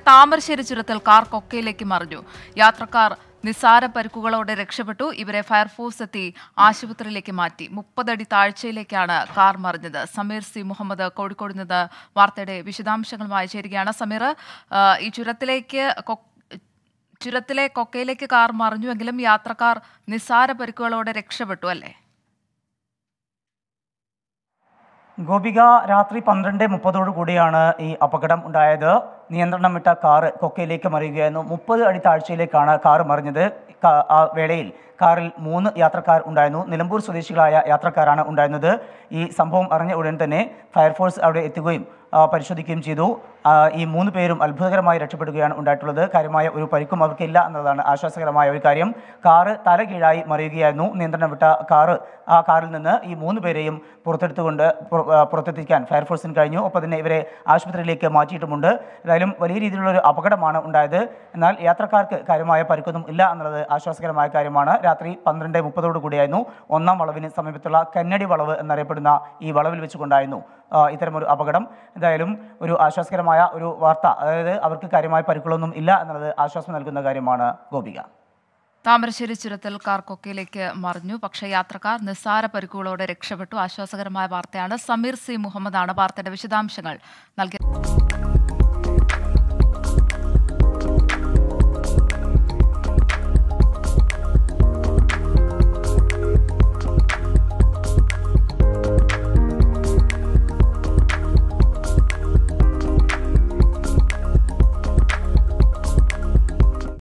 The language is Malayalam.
താമരശ്ശേരി ചുരത്തിൽ കാർ കൊക്കയിലേക്ക് മറിഞ്ഞു യാത്രക്കാർ നിസ്സാര പരിക്കുകളോടെ രക്ഷപ്പെട്ടു ഇവരെ ഫയർഫോഴ്സ് എത്തി ആശുപത്രിയിലേക്ക് മാറ്റി മുപ്പതടി താഴ്ചയിലേക്കാണ് കാർ മറിഞ്ഞത് സമീർ സി മുഹമ്മദ് കോഴിക്കോട് നിന്ന് വാർത്തയുടെ വിശദാംശങ്ങളുമായി ചേരുകയാണ് സമീർ ആ, ഈ ചുരത്തിലേക്ക് കൊ- ചുരത്തിലെ കൊക്കയിലേക്ക് കാർ മറിഞ്ഞുവെങ്കിലും യാത്രക്കാർ നിസ്സാര പരിക്കുകളോടെ രക്ഷപ്പെട്ടു അല്ലേ ഗോപിക രാത്രി പന്ത്രണ്ട് മുപ്പതോടു കൂടിയാണ് ഈ അപകടം ഉണ്ടായത് നിയന്ത്രണം വിട്ട കാറ് കൊക്കയിലേക്ക് മറിയുകയായിരുന്നു മുപ്പത് അടി താഴ്ചയിലേക്കാണ് കാറ് മറിഞ്ഞത് കാ- ആ വേളയിൽ കാറിൽ മൂന്ന് യാത്രക്കാർ ഉണ്ടായിരുന്നു നിലമ്പൂർ സ്വദേശികളായ യാത്രക്കാരാണ് ഉണ്ടായിരുന്നത് ഈ സംഭവം അറിഞ്ഞ ഉടൻ തന്നെ ഫയർഫോഴ്സ് അവിടെ എത്തുകയും ആ, പരിശോധിക്കുകയും ചെയ്തു ആ, ഈ മൂന്ന് പേരും അത്ഭുതകരമായി രക്ഷപ്പെടുകയാണ് ഉണ്ടായിട്ടുള്ളത് കാര്യമായ ഒരു പരിക്കും അവർക്കില്ല എന്നതാണ് ആശ്വാസകരമായ ഒരു കാര്യം കാറ് തലകീഴായി മറിയുകയായിരുന്നു നിയന്ത്രണം വിട്ട കാറ് ആ കാറിൽ നിന്ന് ഈ മൂന്ന് പേരെയും പുറത്തെടുത്തുകൊണ്ട് പുറ- ആ, പുറത്തെത്തിക്കാൻ ഫയർഫോഴ്സിന് കഴിഞ്ഞു ഒപ്പം തന്നെ ഇവരെ ആശുപത്രിയിലേക്ക് മാറ്റിയിട്ടുമുണ്ട് ഏതായാലും വലിയ രീതിയിലുള്ള ഒരു അപകടമാണ് ഉണ്ടായത് എന്നാൽ യാത്രക്കാർക്ക് കാര്യമായ പരിക്കൊന്നും ഇല്ല എന്നുള്ളത് ആശ്വാസകരമായ കാര്യമാണ് രാത്രി പന്ത്രണ്ട് മുപ്പതോടു കൂടിയായിരുന്നു ഒന്നാം വളവിന് സമീപത്തുള്ള കന്നടി വളവ് എന്നറിയപ്പെടുന്ന ഈ വളവിൽ വെച്ചുകൊണ്ടായിരുന്നു ആ, ഇത്തരമൊരു അപകടം എന്തായാലും ഒരു ആശ്വാസകരമായ ഒരു വാർത്ത അതായത് അവർക്ക് കാര്യമായ പരിക്കുകളൊന്നും ഇല്ല എന്നുള്ളത് ആശ്വാസം നൽകുന്ന കാര്യമാണ് ഗോപിക താമരശ്ശേരി ചുരത്തിൽ കാർ കൊക്കയിലേക്ക് മറിഞ്ഞു പക്ഷേ യാത്രക്കാർ നിസ്സാര പരിക്കുകളോടെ രക്ഷപ്പെട്ടു ആശ്വാസകരമായ വാർത്തയാണ് സമീർ സി മുഹമ്മദാണ് വാർത്തയുടെ വിശദാംശങ്ങൾ നൽകിയത്